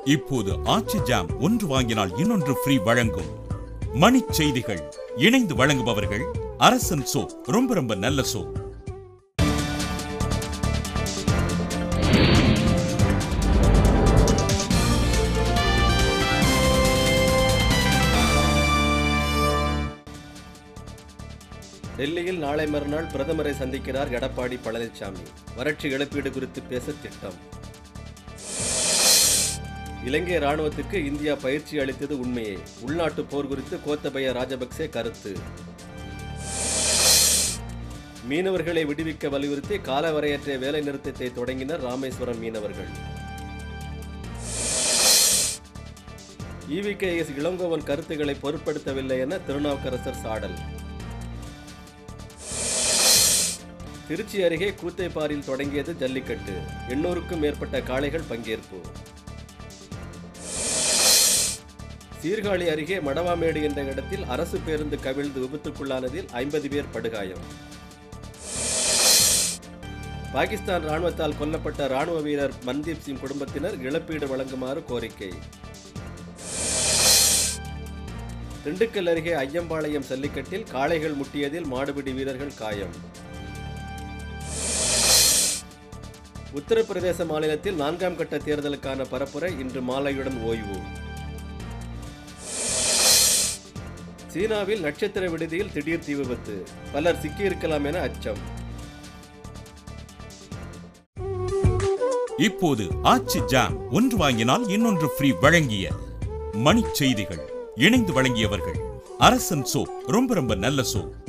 இப்போது ஆச்சி ஜாம் ஒன்று வாங்கினால் இன்னொன்று ஃப்ரீ வழங்கும் மணிச் செய்திகள் இணைந்து வழங்குபவர்கள் அரசன் சோ ரொம்ப ரொம்ப நல்ல சோ டெல்லியில் நாளை மறுநாள் பிரதமரை சந்திக்கிறார் எடப்பாடி பழனிசாமி வறட்சி இழப்பீடு குறித்து பேச திட்டம் இலங்கை ராணுவத்துக்கு இந்தியா பயிற்சி அளித்தது உண்மையே உள்நாட்டு போர் குறித்து கோத்தபய ராஜபக்சே கருத்து மீனவர்களை விடுவிக்க வலியுறுத்தி காலவரையற்ற வேலை நிறுத்தத்தை தொடங்கினர் ராமேஸ்வரம் மீனவர்கள் இவிகேஎஸ் இளங்கோவன் கருத்துக்களை பொருட்படுத்தவில்லை என திருநாவுக்கரசர் சாடல் திருச்சி அருகே கூத்தைப்பாரில் தொடங்கியது ஜல்லிக்கட்டு எண்ணூறுக்கும் மேற்பட்ட காளைகள் பங்கேற்பு சீர்காழி அருகே மடவாமேடு என்ற இடத்தில் அரசு பேருந்து கவிழ்ந்து விபத்துக்குள்ளானதில் ஐம்பது பேர் படுகாயம் பாகிஸ்தான் ராணுவத்தால் கொல்லப்பட்ட ராணுவ வீரர் மன்தீப் சிங் குடும்பத்தினர் இழப்பீடு வழங்குமாறு கோரிக்கை திண்டுக்கல் அருகே ஐயம்பாளையம் ஜல்லிக்கட்டில் காளைகள் முட்டியதில் மாடுபிடி வீரர்கள் காயம் உத்தரப்பிரதேச மாநிலத்தில் நான்காம் கட்ட தேர்தலுக்கான பரப்புரை இன்று மாலையுடன் ஓய்வு சீனாவில் நட்சத்திர விடுதியில் திடீர் தீ விபத்து பலர் சிக்கியிருக்கலாம் என அச்சம் இப்போது ஆச்சி ஜாம் ஒன்று வாங்கினால் இன்னொன்று ஃப்ரீ வழங்கிய மணிச் செய்திகள் இணைந்து வழங்கியவர்கள் அரசன் சோ ரொம்ப ரொம்ப நல்ல சோ